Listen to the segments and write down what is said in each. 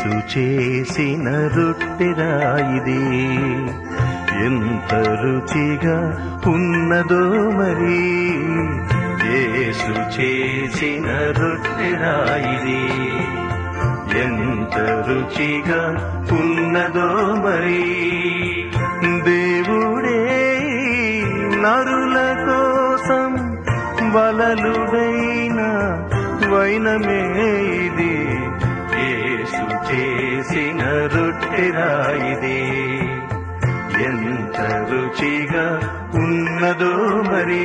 యేసు చేసిన రొట్టెరాయిది ఎంత రుచిగా ఉన్నదో మరి యేసు చేసిన రొట్టెరాయిది ఎంత రుచిగా ఉన్నదో మరి దేవుడే నరుల కోసం వలలుడైన వైనమే ఇది యేసు చేసిన రొట్టెరాయిది ఎంత రుచిగా ఉన్నదో మరి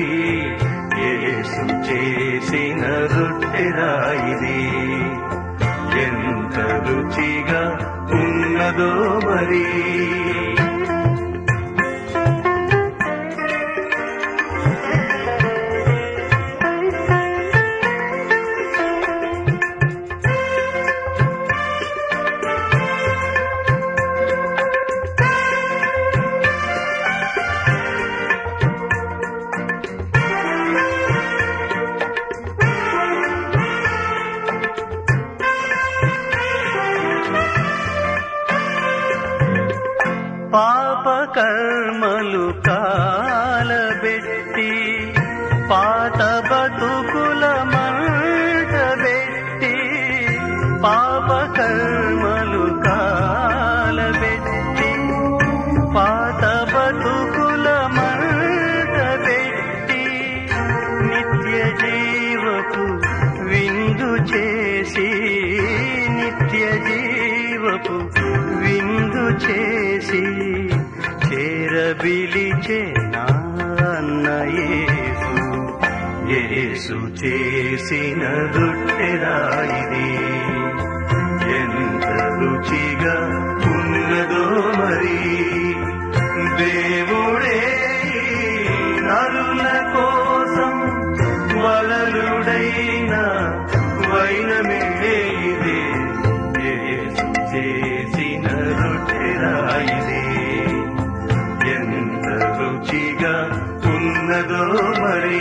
యేసు చేసిన రొట్టెరాయిది ఎంత రుచిగా ఉన్నదో మరి పాప కర్మలు కాలబెట్టి పాత బతుకుల మంట పెట్టి పాప కర్మలు కాలబెట్టి పాత బతుకుల మంట పెట్టి నిత్య జీవపు విందు చేసి నిత్య జీవపు విందు చేసి చేరబిలిచే నాన్న యేసు యేసు చేసిన రొట్టెరాయిది ఎంత రుచిగా ఉన్నదో మరి దేవుడే నరుల కోసం వలలుడైన వైనమే ఇది యేసు చేసిన రొట్టెరాయిది ఎంత రుచిగా ఉన్నదో మరి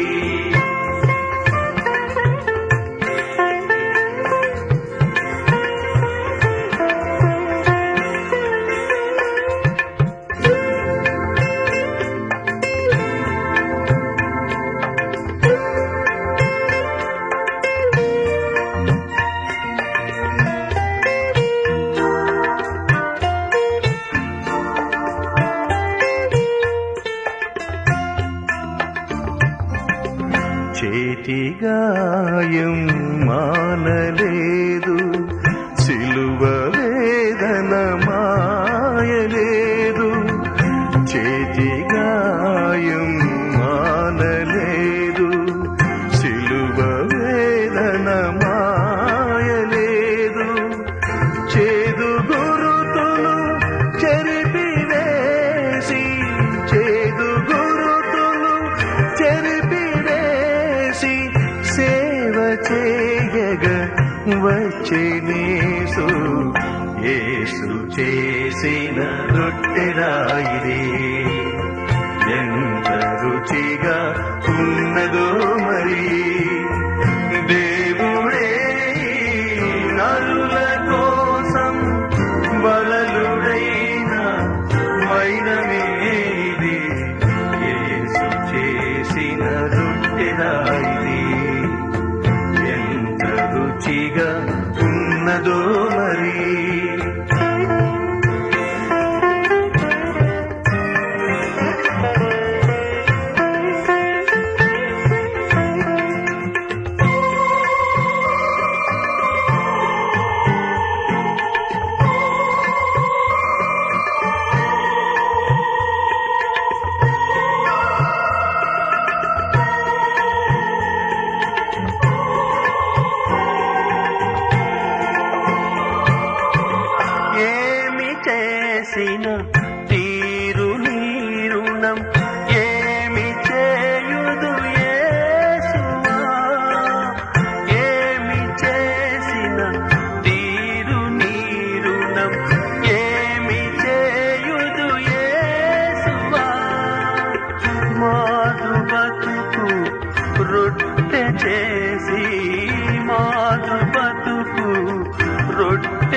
చేతి గాయం మానలేదు సిలువ వేదన మాయలేదు చేతి గాయం మానలేదు సిలువ వేదన మాయలేదు చేదు గురుతులు చెరిపివేసి చేదు గురుతులు చెరిపివేసి సేవ చేయగ వచ్చేనేసు యేసు చేసిన రొట్టెరాయిది ఎంత రుచిగా ఉన్నదో మరి దేవుడే నరుల కోసం బలలుడైన వైనమే ఇది యేసు చేసిన రొట్టెరాయిది ఎంత రుచిగా ఉన్నదో మరి ఏమి చేసిన తీరు నీరుణం ఏమి చేయుదు యేసువా ఏమి చేసిన తీరు నీరుణం ఏమి చేయుదు యేసువా మాధు బతుకు రొట్టె చేసి మాధు బతుకు రొట్టె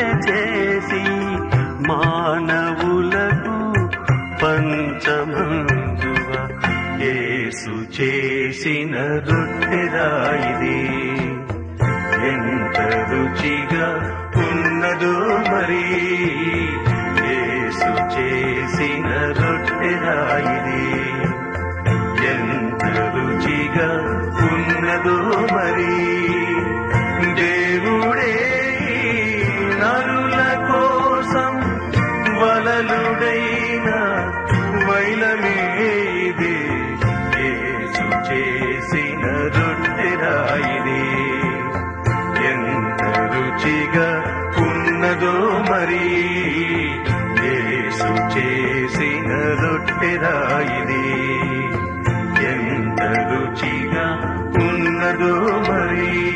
చేసిన రొట్టెరాయిది ఎంత రుచిగా ఉన్నదో మరి యేసు చేసిన రొట్టెరాయిది ఎంత రుచిగా ఉన్నదో మరి దేవుడే నరుల కోసం వలలుడైన వైలమేది యేసు చేసిన రొట్టెరాయిది ఎంత రుచిగా ఉన్నదో మరి యేసు చేసిన రొట్టెరాయిది ఎంత రుచిగా ఉన్నదో మరి